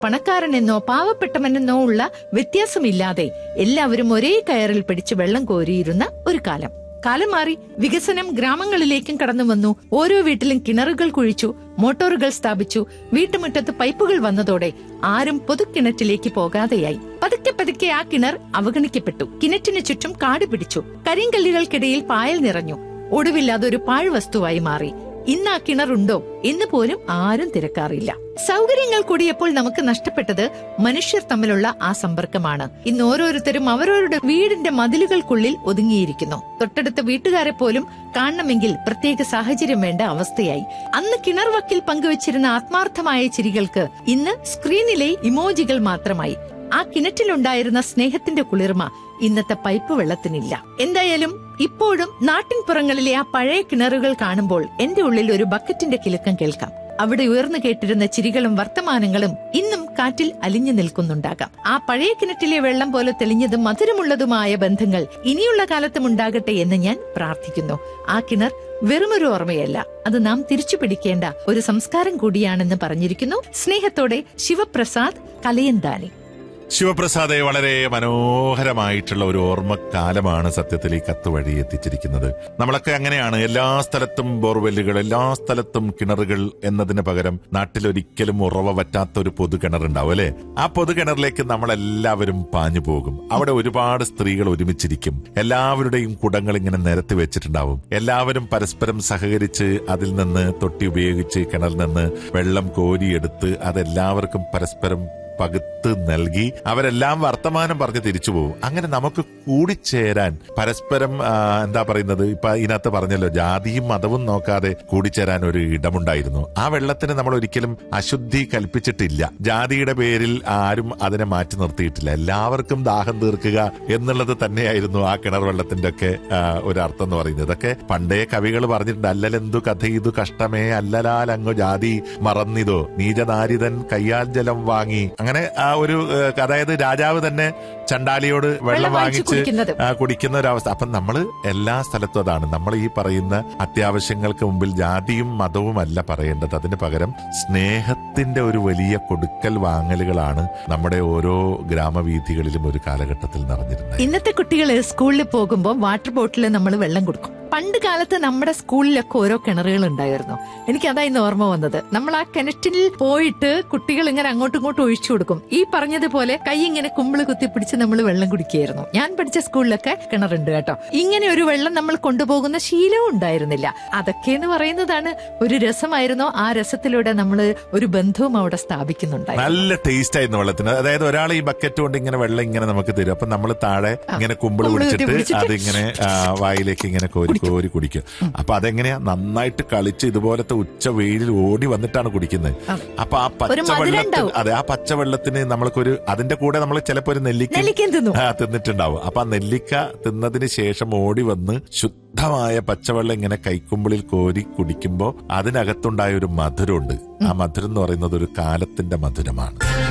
പണക്കാരനെന്നോ പാവപ്പെട്ടവനെന്നോ ഉള്ള വ്യത്യാസമില്ലാതെ എല്ലാവരും ഒരേ കയറിൽ പിടിച്ച് വെള്ളം കോരിയിരുന്ന ഒരു കാലം കാലം മാറി വികസനം ഗ്രാമങ്ങളിലേക്കും കടന്നു വന്നു ഓരോ വീട്ടിലും കിണറുകൾ കുഴിച്ചു മോട്ടോറുകൾ സ്ഥാപിച്ചു വീട്ടുമുറ്റത്ത് പൈപ്പുകൾ വന്നതോടെ ആരും പൊതുക്കിണറ്റിലേക്ക് പോകാതെയായി പതുക്കെ പതുക്കെ ആ കിണർ അവഗണിക്കപ്പെട്ടു കിണറ്റിന് ചുറ്റും കാട് പിടിച്ചു കരിങ്കല്ലുകൾക്കിടയിൽ പായൽ നിറഞ്ഞു ഒടുവിൽ അതൊരു പാഴ്വസ്തുവായി മാറി ഇന്ന് ആ കിണറുണ്ടോ എന്ന് പോലും ആരും തിരക്കാറില്ല സൗകര്യങ്ങൾ കൂടിയപ്പോൾ നമുക്ക് നഷ്ടപ്പെട്ടത് മനുഷ്യർ തമ്മിലുള്ള ആ സമ്പർക്കമാണ് ഇന്ന് ഓരോരുത്തരും അവരവരുടെ വീടിന്റെ മതിലുകൾക്കുള്ളിൽ ഒതുങ്ങിയിരിക്കുന്നു തൊട്ടടുത്ത വീട്ടുകാരെ പോലും കാണണമെങ്കിൽ പ്രത്യേക സാഹചര്യം വേണ്ട അവസ്ഥയായി അന്ന് കിണർ വക്കിൽ പങ്കുവച്ചിരുന്ന ആത്മാർത്ഥമായ ചിരികൾക്ക് ഇന്ന് സ്ക്രീനിലെ ഇമോജികൾ മാത്രമായി ആ കിണറ്റിലുണ്ടായിരുന്ന സ്നേഹത്തിന്റെ കുളിർമ ഇന്നത്തെ പൈപ്പ് വെള്ളത്തിനില്ല എന്തായാലും ഇപ്പോഴും നാട്ടിൻപുറങ്ങളിലെ ആ പഴയ കിണറുകൾ കാണുമ്പോൾ എന്റെ ഉള്ളിൽ ഒരു ബക്കറ്റിന്റെ കിലുക്കം കേൾക്കാം അവിടെ ഉയർന്നു കേട്ടിരുന്ന ചിരികളും വർത്തമാനങ്ങളും ഇന്നും കാറ്റിൽ അലിഞ്ഞു നിൽക്കുന്നുണ്ടാകാം ആ പഴയ കിണറ്റിലെ വെള്ളം പോലെ തെളിഞ്ഞതും മധുരമുള്ളതുമായ ബന്ധങ്ങൾ ഇനിയുള്ള കാലത്തും ഉണ്ടാകട്ടെ എന്ന് ഞാൻ പ്രാർത്ഥിക്കുന്നു ആ കിണർ വെറുമൊരു ഓർമ്മയല്ല അത് നാം തിരിച്ചു പിടിക്കേണ്ട ഒരു സംസ്കാരം കൂടിയാണെന്ന് പറഞ്ഞിരിക്കുന്നു സ്നേഹത്തോടെ ശിവപ്രസാദ് കലയന്താനി ശിവപ്രസാദെ വളരെ മനോഹരമായിട്ടുള്ള ഒരു ഓർമ്മക്കാലമാണ് സത്യത്തിൽ ഈ കത്ത് വഴി എത്തിച്ചിരിക്കുന്നത് നമ്മളൊക്കെ അങ്ങനെയാണ് എല്ലാ സ്ഥലത്തും ബോർവെല്ലുകൾ എല്ലാ സ്ഥലത്തും കിണറുകൾ എന്നതിന് പകരം നാട്ടിൽ ഒരിക്കലും ഉറവ പറ്റാത്ത ഒരു പൊതു കിണറുണ്ടാവും അല്ലെ ആ പൊതു കിണറിലേക്ക് നമ്മളെല്ലാവരും പാഞ്ഞു പോകും അവിടെ ഒരുപാട് സ്ത്രീകൾ ഒരുമിച്ചിരിക്കും എല്ലാവരുടെയും കുടങ്ങൾ ഇങ്ങനെ നിരത്തി വെച്ചിട്ടുണ്ടാവും എല്ലാവരും പരസ്പരം സഹകരിച്ച് അതിൽ നിന്ന് തൊട്ടി ഉപയോഗിച്ച് കിണറിൽ നിന്ന് വെള്ളം കോരിയെടുത്ത് അതെല്ലാവർക്കും പരസ്പരം പകുത്ത് നൽകി അവരെല്ലാം വർത്തമാനം പറഞ്ഞ് തിരിച്ചു പോകും അങ്ങനെ നമുക്ക് കൂടിച്ചേരാൻ പരസ്പരം ആ, എന്താ പറയുന്നത് ഇപ്പൊ ഇതിനകത്ത് പറഞ്ഞല്ലോ ജാതിയും മതവും നോക്കാതെ കൂടിച്ചേരാൻ ഒരു ഇടമുണ്ടായിരുന്നു ആ വെള്ളത്തിന് നമ്മൾ ഒരിക്കലും അശുദ്ധി കൽപ്പിച്ചിട്ടില്ല ജാതിയുടെ പേരിൽ ആരും അതിനെ മാറ്റി നിർത്തിയിട്ടില്ല എല്ലാവർക്കും ദാഹം തീർക്കുക എന്നുള്ളത് തന്നെയായിരുന്നു ആ കിണർ വെള്ളത്തിന്റെ ഒക്കെ ആ, ഒരു അർത്ഥം എന്ന് പറയുന്നത് ഇതൊക്കെ പണ്ടേ കവികൾ പറഞ്ഞിട്ടുണ്ട് അല്ലലെന്തു കഥ ഇതു കഷ്ടമേ അല്ലലാലങ്ങു ജാതി മറന്നിതോ നീചനാരിതൻ കയ്യാൽ ജലം വാങ്ങി അങ്ങനെ ആ ഒരു ഏഹ്, അതായത് രാജാവ് തന്നെ ചണ്ടാലിയോട് വെള്ളം വെള്ളം വാങ്ങിച്ച് വാങ്ങിച്ച് കുടിക്കുന്നത്. ആ, കുടിക്കുന്ന ഒരു അവസ്ഥ അപ്പം നമ്മൾ എല്ലാ സ്ഥലത്തും അതാണ് നമ്മൾ ഈ പറയുന്ന അത്യാവശ്യങ്ങൾക്ക് മുമ്പിൽ ജാതിയും മതവും അല്ല പറയേണ്ടത് അതിന് പകരം സ്നേഹത്തിന്റെ ഒരു വലിയ കൊടുക്കൽ വാങ്ങലുകളാണ് നമ്മുടെ ഓരോ ഗ്രാമവീഥികളിലും ഒരു കാലഘട്ടത്തിൽ നടന്നിരുന്നത് ഇന്നത്തെ കുട്ടികള് സ്കൂളിൽ പോകുമ്പോൾ വാട്ടർ ബോട്ടിൽ നമ്മൾ വെള്ളം കൊടുക്കും പണ്ട് കാലത്ത് നമ്മുടെ സ്കൂളിലൊക്കെ ഓരോ കിണറുകൾ ഉണ്ടായിരുന്നു എനിക്ക് അതാ ഇന്ന് ഓർമ്മ വന്നത് നമ്മൾ ആ കിണറ്റിൽ പോയിട്ട് കുട്ടികൾ ഇങ്ങനെ അങ്ങോട്ടും ഇങ്ങോട്ടും ഒഴിച്ചു കൊടുക്കും ഈ പറഞ്ഞതുപോലെ കൈ ഇങ്ങനെ കുമ്പിള് കുത്തിപ്പിടിച്ച് നമ്മൾ വെള്ളം കുടിക്കുകയായിരുന്നു ഞാൻ പഠിച്ച സ്കൂളിലൊക്കെ കിണറുണ്ട് കേട്ടോ ഇങ്ങനെ ഒരു വെള്ളം നമ്മൾ കൊണ്ടുപോകുന്ന ശീലവും ഉണ്ടായിരുന്നില്ല അതൊക്കെ എന്ന് പറയുന്നതാണ് ഒരു രസമായിരുന്നു ആ രസത്തിലൂടെ നമ്മൾ ഒരു ബന്ധവും അവിടെ സ്ഥാപിക്കുന്നുണ്ടായിരുന്നു നല്ല ടേസ്റ്റ് ആയിരുന്നു വെള്ളത്തിന് അതായത് ഒരാൾ ഈ ബക്കറ്റ് കൊണ്ട് ഇങ്ങനെ വെള്ളം ഇങ്ങനെ നമുക്ക് തരും അപ്പൊ നമ്മൾ താഴെ ഇങ്ങനെ കുമ്പിള് കുമ്പിള് കുത്തി പിടിച്ചിട്ട് പിടിച്ചിട്ട് അതിങ്ങനെ ആ, വായിലേക്ക് ഇങ്ങനെ കോരി കോരി കുടിക്കും അപ്പൊ അതെങ്ങനെയാ നന്നായിട്ട് കളിച്ച് ഇതുപോലത്തെ ഉച്ച വെയിലിൽ ഓടി വന്നിട്ടാണ് കുടിക്കുന്നത് അതെ. അപ്പൊ ആ ഒരു മധുരം പച്ചവെള്ളത്തിന് ഉണ്ടാവും. അതെ ആ പച്ചവെള്ളത്തിന് നമ്മൾക്കൊരു അതിന്റെ കൂടെ നമ്മൾ ചിലപ്പോ ഒരു നെല്ലിക്ക നെല്ലിക്കയും തിന്നു ആ, തിന്നിട്ടുണ്ടാവും അപ്പൊ ആ നെല്ലിക്ക തിന്നതിന് ശേഷം ഓടി വന്ന് ശുദ്ധമായ പച്ചവെള്ളം ഇങ്ങനെ കൈക്കുമ്പിളിൽ കോരി കുടിക്കുമ്പോ അതിനകത്തുണ്ടായ ഒരു മധുരമുണ്ട് ആ മധുരം എന്ന് പറയുന്നത് ഒരു കാലത്തിന്റെ മധുരമാണ്